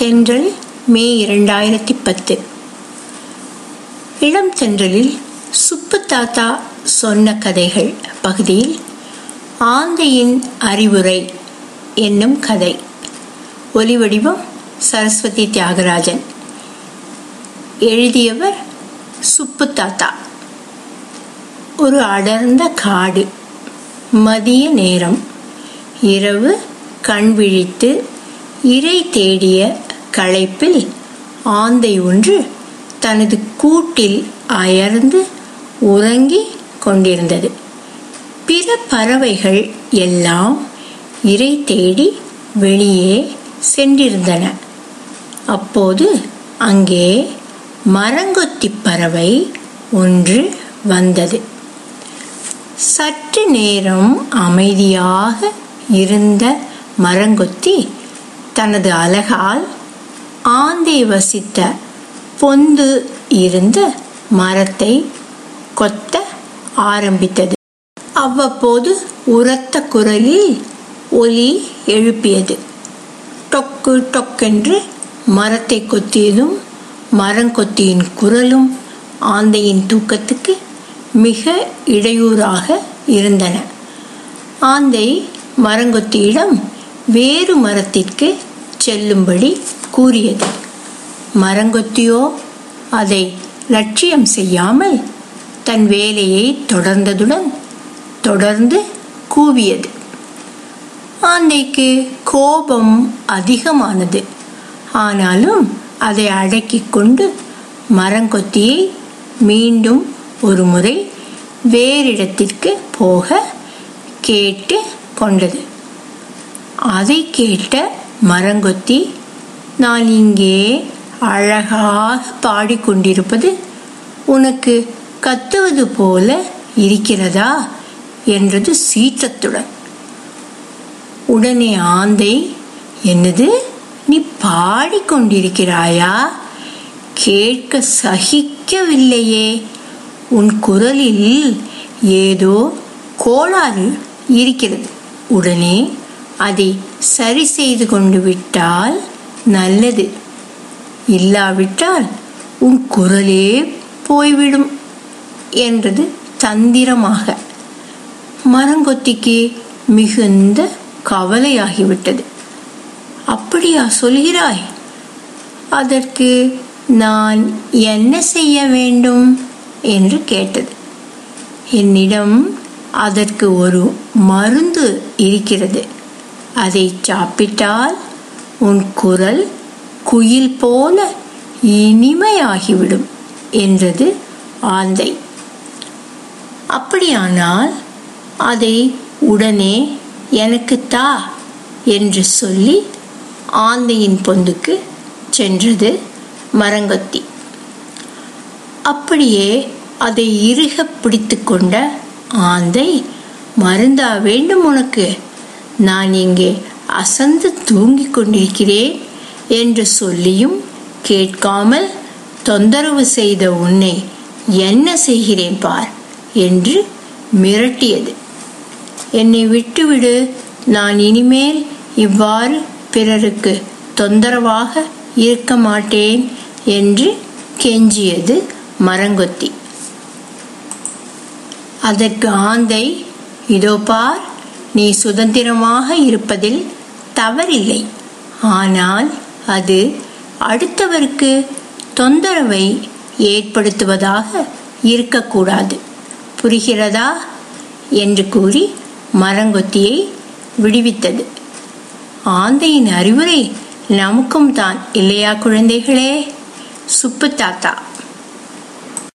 தென்றல் மே இரண்டாயிரத்தி பத்து இளம் தென்றலில் சுப்பு தாத்தா சொன்ன கதைகள் பகுதியில் ஆந்தையின் அறிவுரை என்னும் கதை ஒலிவடிவம் சரஸ்வதி தியாகராஜன் எழுதியவர் சுப்பு தாத்தா ஒரு அடர்ந்த காடு மதிய நேரம் இரவு கண் விழித்து இறை தேடிய களைப்பில் ஆந்தை ஒன்று தனது கூட்டில் அயர்ந்து உறங்கி கொண்டிருந்தது பிற பறவைகள் எல்லாம் இறை தேடி வெளியே சென்றிருந்தன அப்போது அங்கே மரங்கொத்தி பறவை ஒன்று வந்தது சற்று நேரம் அமைதியாக இருந்த மரங்கொத்தி தனது அலகால் ஆந்தை வசித்த பொந்து இருந்த மரத்தை கொத்த ஆரம்பித்தது அவ்வப்போது உரத்த குரலில் ஒலி எழுப்பியது டொக்கு டொக்கென்று மரத்தை கொத்தியதும் மரங்கொத்தியின் குரலும் ஆந்தையின் தூக்கத்துக்கு மிக இடையூறாக இருந்தன ஆந்தை மரங்கொத்தியிடம் வேறு மரத்திற்கு செல்லும்படி கூறியது மரங்கொத்தியோ அதை லட்சியம் செய்யாமல் தன் வேலையை தொடர்ந்ததுடன் தொடர்ந்து கூவியது ஆந்தைக்கு கோபம் அதிகமானது ஆனாலும் அதை அடக்கிக் கொண்டு மரங்கொத்தியை மீண்டும் ஒரு முறை வேறிடத்திற்கு போக கேட்டு கொண்டது அதை கேட்ட மரங்கொத்தி நான் இங்கே அழகாக பாடிக்கொண்டிருப்பது உனக்கு கத்துவது போல இருக்கிறதா என்றது சீற்றத்துடன் உடனே ஆந்தை என்னது நீ பாடிக்கொண்டிருக்கிறாயா கேட்க சகிக்கவில்லையே உன் குரலில் ஏதோ கோளாறு இருக்கிறது உடனே அதை சரி செய்து கொண்டு விட்டால் நல்லது இல்லாவிட்டால் உன் குரலே போய்விடும் என்றது தந்திரமாக மரங்கொத்திக்கு மிகுந்த கவலையாகிவிட்டது அப்படியா சொல்கிறாய் அதற்கு நான் என்ன செய்ய வேண்டும் என்று கேட்டது என்னிடம் அதற்கு ஒரு மருந்து இருக்கிறது அதை சாப்பிட்டால் உன் குரல் குயில் போல இனிமையாகிவிடும் என்றது ஆந்தை அப்படியானால் அதை உடனே எனக்கு தா என்று சொல்லி ஆந்தையின் பொந்துக்கு சென்றது மரங்கொத்தி அப்படியே அதை இறுக பிடித்து கொண்ட ஆந்தை மருந்தா வேண்டும் உனக்கு நான் இங்கே அசந்து தூங்கிக் கொண்டிருக்கிறேன் என்று சொல்லியும் கேட்காமல் தொந்தரவு செய்த உன்னை என்ன செய்கிறேன் பார் என்று மிரட்டியது என்னை விட்டுவிடு நான் இனிமேல் இவ்வாறு பிறருக்கு தொந்தரவாக இருக்க மாட்டேன் என்று கெஞ்சியது மரங்கொத்தி அதற்கு ஆந்தை இதோ பார் நீ சுதந்திரமாக இருப்பதில் தவறில்லை ஆனால் அது அடுத்தவருக்கு தொந்தரவை ஏற்படுத்துவதாக இருக்கக்கூடாது புரிகிறதா என்று கூறி மரங்கொத்தியை விடுவித்தது ஆந்தையின் அறிவுரை நமக்கும் தான் இல்லையா குழந்தைகளே சுப்பு தாத்தா